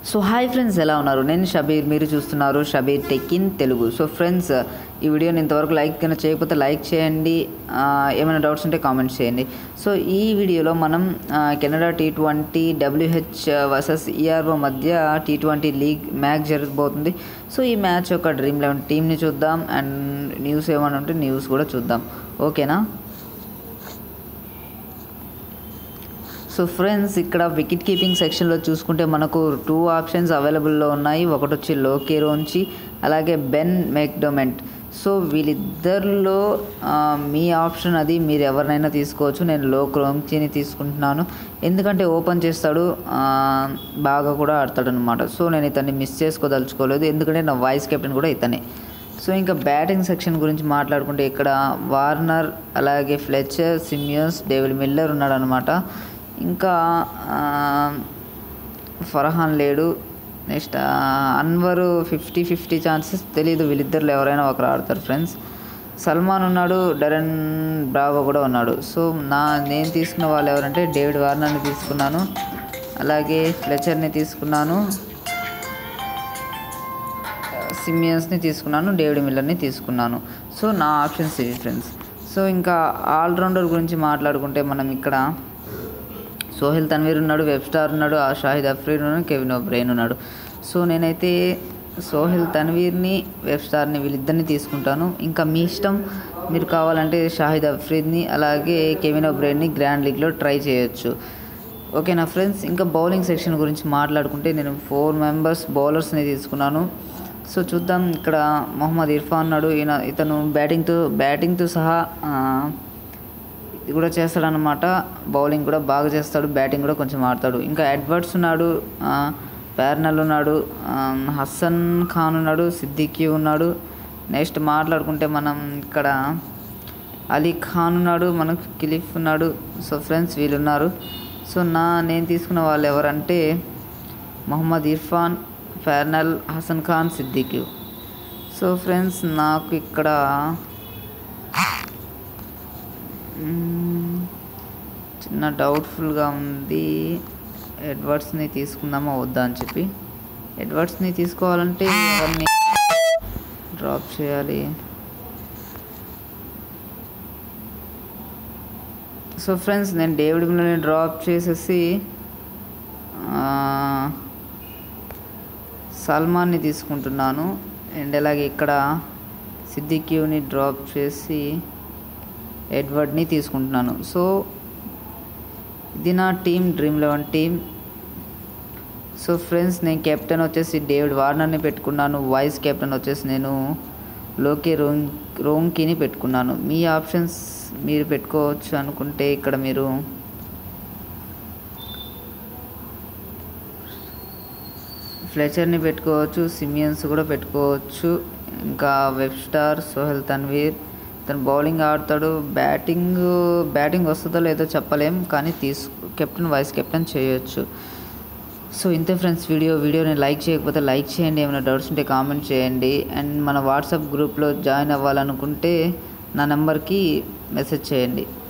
so hi friends ఎలా ఉన్నారు నేను షబీర్ మీరు చూస్తున్నారు Shabbir tech in Telugu so friends ఈ వీడియోని ఇంతవరకు లైక్ కన్నా చేయకపోతే లైక్ చేయండి ఆ, ఏమైనా డౌట్స్ ఉంటే కామెంట్స్ చేయండి సో ఈ వీడియోలో మనం ఆ, Canada T twenty WH versus ERO మధ్య టీ ట్వంటీ లీగ్ మ్యాచ్ జరగబోతుంది సో ఈ మ్యాచ్ యొక్క డ్రీమ్ లెవెన్ టీమ్ని చూద్దాం అండ్ న్యూస్ ఏమైనా ఉంటే న్యూస్ కూడా చూద్దాం ఓకేనా సో ఫ్రెండ్స్ ఇక్కడ వికెట్ కీపింగ్ సెక్షన్లో చూసుకుంటే మనకు టూ ఆప్షన్స్ అవైలబుల్లో ఉన్నాయి ఒకటి వచ్చి లోకేరోంచి అలాగే బెన్ మెక్డొమెంట్ సో వీళ్ళిద్దరిలో ఆ, మీ ఆప్షన్ అది మీరు ఎవరినైనా తీసుకోవచ్చు నేను లో క్రోంచిని తీసుకుంటున్నాను ఎందుకంటే ఓపెన్ చేస్తాడు ఆ, బాగా కూడా ఆడతాడు అనమాట సో నేను ఇతన్ని మిస్ చేసుకోదలుచుకోలేదు ఎందుకంటే నా వైస్ కెప్టెన్ కూడా ఇతనే సో ఇంకా బ్యాటింగ్ సెక్షన్ గురించి మాట్లాడుకుంటే ఇక్కడ వార్నర్ అలాగే ఫ్లెచర్ సిమియన్స్ డేవిడ్ మిల్లర్ ఉన్నాడు అనమాట ఇంకా ఆ, ఫర్హాన్ లేడు next Anwar fifty fifty chances తెలియదు వీళ్ళిద్దరు ఎవరైనా ఒకరు ఆడతారు ఫ్రెండ్స్ సల్మాన్ ఉన్నాడు డరెన్ బ్రావో కూడా ఉన్నాడు సో నా నేను తీసుకున్న వాళ్ళు ఎవరంటే డేవిడ్ వార్నర్ని తీసుకున్నాను అలాగే ఫ్లెచర్ని తీసుకున్నాను సిమియన్స్ని తీసుకున్నాను డేవిడ్ మిల్లర్ని తీసుకున్నాను సో నా ఆప్షన్స్ ఇవి ఫ్రెండ్స్ సో ఇంకా ఆల్రౌండర్ గురించి మాట్లాడుకుంటే మనం ఇక్కడ సోహెల్ తన్వీర్ ఉన్నాడు వెబ్ స్టార్ ఉన్నాడు ఆ షాహిద్ అఫ్రీన్ ఉన్నాడు కెవిన్ ఓబ్రెయిన్ ఉన్నాడు సో నేనైతే సోహెల్ తన్వీర్ని వెబ్ స్టార్ని వీళ్ళిద్దరిని తీసుకుంటాను ఇంకా మీ ఇష్టం మీరు కావాలంటే షాహిద్ అఫ్రీద్ని అలాగే కెవిన్ ఓబ్రెయిన్ని గ్రాండ్ లీగ్లో ట్రై చేయొచ్చు ఓకేనా ఫ్రెండ్స్ ఇంకా బౌలింగ్ సెక్షన్ గురించి మాట్లాడుకుంటే నేను ఫోర్ మెంబర్స్ బౌలర్స్ని తీసుకున్నాను సో చూద్దాం ఇక్కడ మొహమ్మద్ ఇర్ఫాన్ ఉన్నాడు ఈయన ఇతను బ్యాటింగ్తో బ్యాటింగ్తో సహా ఆ, ఇది కూడా చేస్తాడనమాట బౌలింగ్ కూడా బాగా చేస్తాడు బ్యాటింగ్ కూడా కొంచెం ఆడతాడు ఇంకా ఎడ్వర్డ్స్ ఉన్నాడు ఆ, ప్యార్నల్ ఉన్నాడు ఆ, హస్సన్ ఖాన్ ఉన్నాడు సిద్దికి ఉన్నాడు నెక్స్ట్ మాట్లాడుకుంటే మనం ఇక్కడ అలీ ఖాన్ ఉన్నాడు మనకు కిలిఫ్ ఉన్నాడు సో ఫ్రెండ్స్ వీళ్ళు ఉన్నారు సో నా నేను తీసుకున్న వాళ్ళు ఎవరంటే మొహమ్మద్ ఇర్ఫాన్ ఫెర్నల్ హసన్ ఖాన్ సిద్దికి సో ఫ్రెండ్స్ నాకు ఇక్కడ మ్మ్, చిన్న డౌట్ఫుల్గా ఉంది ఎడ్వర్డ్స్ని తీసుకుందామా వద్దా అని చెప్పి ఎడ్వర్డ్స్ని తీసుకోవాలంటే ఎవరిని డ్రాప్ చేయాలి సో ఫ్రెండ్స్ నేను డేవిడ్ మిల్లర్ని డ్రాప్ చేసేసి ఆ, సల్మాన్ని తీసుకుంటున్నాను అండ్ అలాగే ఇక్కడ సిద్దిక్యూని డ్రాప్ చేసి ఎడ్వర్డ్ని తీసుకుంటున్నాను సో ఇది నా team dream eleven team so friends నేను కెప్టెన్ వచ్చేసి డేవిడ్ వార్నర్ని పెట్టుకున్నాను వైస్ కెప్టెన్ వచ్చేసి నేను లోకే రోంగ్ రోంకిని పెట్టుకున్నాను మీ ఆప్షన్స్ మీరు పెట్టుకోవచ్చు అనుకుంటే ఇక్కడ మీరు ఫ్లెచర్ని పెట్టుకోవచ్చు సిమియన్స్ కూడా పెట్టుకోవచ్చు ఇంకా వెబ్ స్టార్ సోహెల్ తన్వీర్ తను బౌలింగ్ ఆడతాడు బ్యాటింగ్ బ్యాటింగ్ వస్తుందో లేదో చెప్పలేం కానీ తీసు కెప్టెన్ వైస్ కెప్టెన్ చేయొచ్చు సో ఇంతే ఫ్రెండ్స్ వీడియో వీడియోని లైక్ చేయకపోతే లైక్ చేయండి ఏమైనా డౌట్స్ ఉంటే కామెంట్ చేయండి అండ్ మన వాట్సాప్ గ్రూప్లో జాయిన్ అవ్వాలనుకుంటే నా నెంబర్కి మెసేజ్ చేయండి